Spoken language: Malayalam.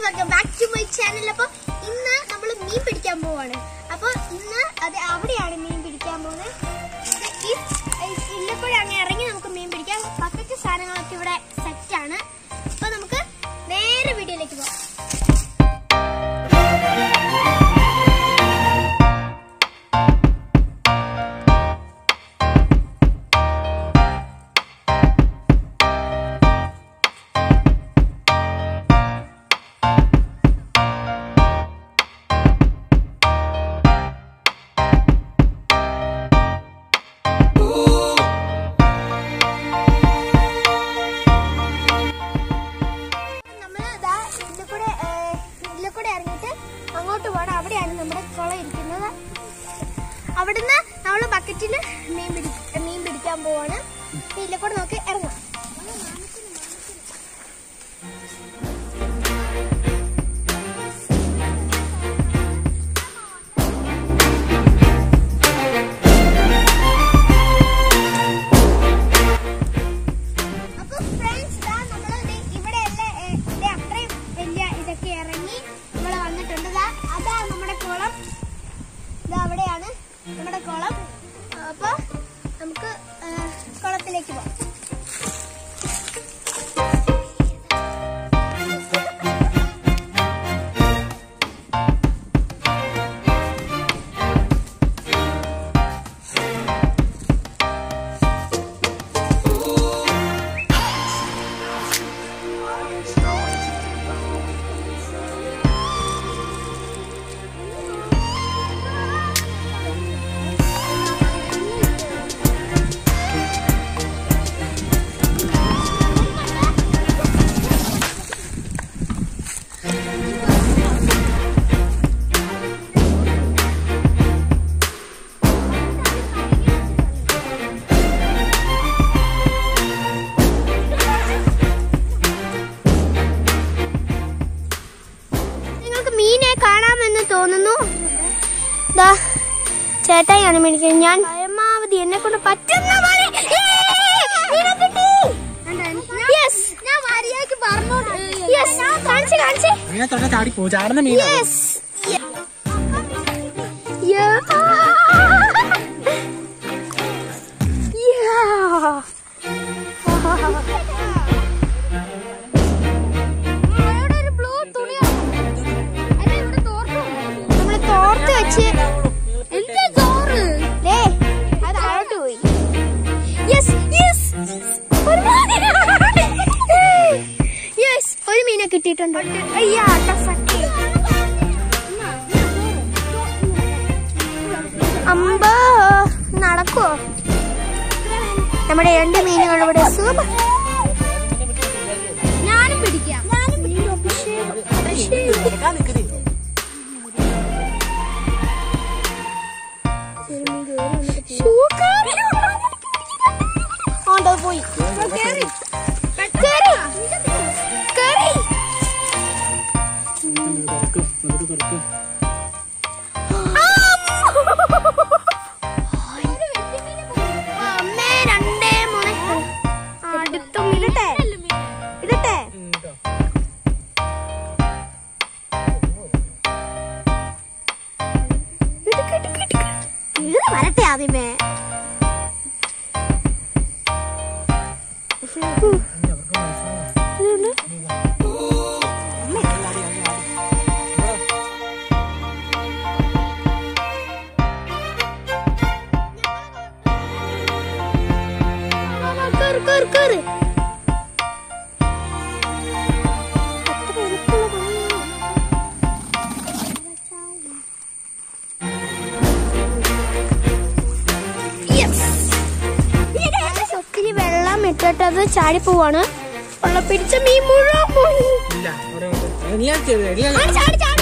Welcome back to my channel അപ്പൊ ഇന്ന് നമ്മൾ മീൻ പിടിക്കാൻ പോവാണ് അപ്പൊ ഇന്ന് അത് അവിടെയാണ് മീൻ പിടിക്കാൻ പോകുന്നത് ഇത് ഈ ഇല്ലപ്പോഴും അങ്ങ് ഇറങ്ങി നമുക്ക് മീൻ പിടിക്കാം ബക്കറ്റ് സാധനങ്ങളൊക്കെ ഇവിടെ സെറ്റ് ആണ് അപ്പൊ നമുക്ക് നേരെ വീഡിയോയിലേക്ക് പോകാം നമ്മള് ദാ ഇതിൽ കൂടെ ഏഹ്, ഇതിൽ കൂടെ ഇറങ്ങിയിട്ട് അങ്ങോട്ട് പോകണം അവിടെയാണ് നമ്മുടെ കുളം ഇരിക്കുന്നത് അവിടുന്ന് നമ്മൾ ബക്കറ്റിൽ മീൻ പിടി മീൻ പിടിക്കാൻ പോവാണ് ഇതിലെ കൂടെ നോക്കി ഇറങ്ങാം അപ്പൊ ഫ്രണ്ട്സ് ദാ നമ്മള് ദേ ഇവിടെയല്ല ഏ, ദേ അത്രയും വലിയ ഇതൊക്കെ ഇറങ്ങി നമ്മൾ വന്നിട്ടുണ്ട് ദാ അതാ നമ്മുടെ കുളം ഇതാ അവിടെയാണ് നമ്മുടെ കുളം അപ്പൊ നമുക്ക് ഏ, കുളത്തിലേക്ക് പോകാം നിങ്ങൾക്ക് മീനെ കാണാമെന്ന് തോന്നുന്നു ദാ ചേട്ടായാണ് മേടിക്കുന്നത് ഞാൻ പരമാവധി എന്നെ കൊണ്ട് പറ്റുന്ന പോലെ Yes. Yes. കാണിച്ച് കാണിച്ച് മീനെ തൊട്ടാ ചാടിപ്പോ ചാടുന്ന മീനാണ് Yes. Yeah. Yeah. നമ്മള് തോർത്ത് വെച്ച് എന്താ തോറ് ദേ, അത് താഴോട്ട് പോയി യെസ് യെസ് യെസ് ഒരു മീനെ കിട്ടിയിട്ടുണ്ട് അയ്യാ ടഫക്കി അമ്പ നടക്കുവോ നമ്മുടെ രണ്ട് മീനുകൾ ഇവിടെ സൂപ്പർ ഞാനും പിടിക്കാം ഞാനും പിടിക്കാം പക്ഷേ പക്ഷേ ഓണ്ടോ പോയി കേറി കേറി കേറി തുറക്കും നമുക്ക് തുറക്കും അമ്മേ രണ്ടേ മൂന്ന് അടുത്തും ഇടട്ടെ ഇടട്ടെ ഇടുക്ക്, ഇടുക്ക്, ഇടുക്ക്. ഇത് വരട്ടെ ആദ്യമേ ഇതുണ്ട്. വാ, വാ, കേറ്, കേറ്, കേറ്. അത്ര എളുപ്പമുള്ള പണിയാണോ? Yes. Guys, ഒത്തിരി വെള്ളം ഇട്ടിട്ടത് ചാടിപ്പോവാണ് ഉള്ള പിടിച്ച മീൻ മുഴുവൻ പോയി ഇല്ല അവിടെ ഉണ്ട്. നീ അത് ചെയ്തത് നീ അത് ചാടി ചാടി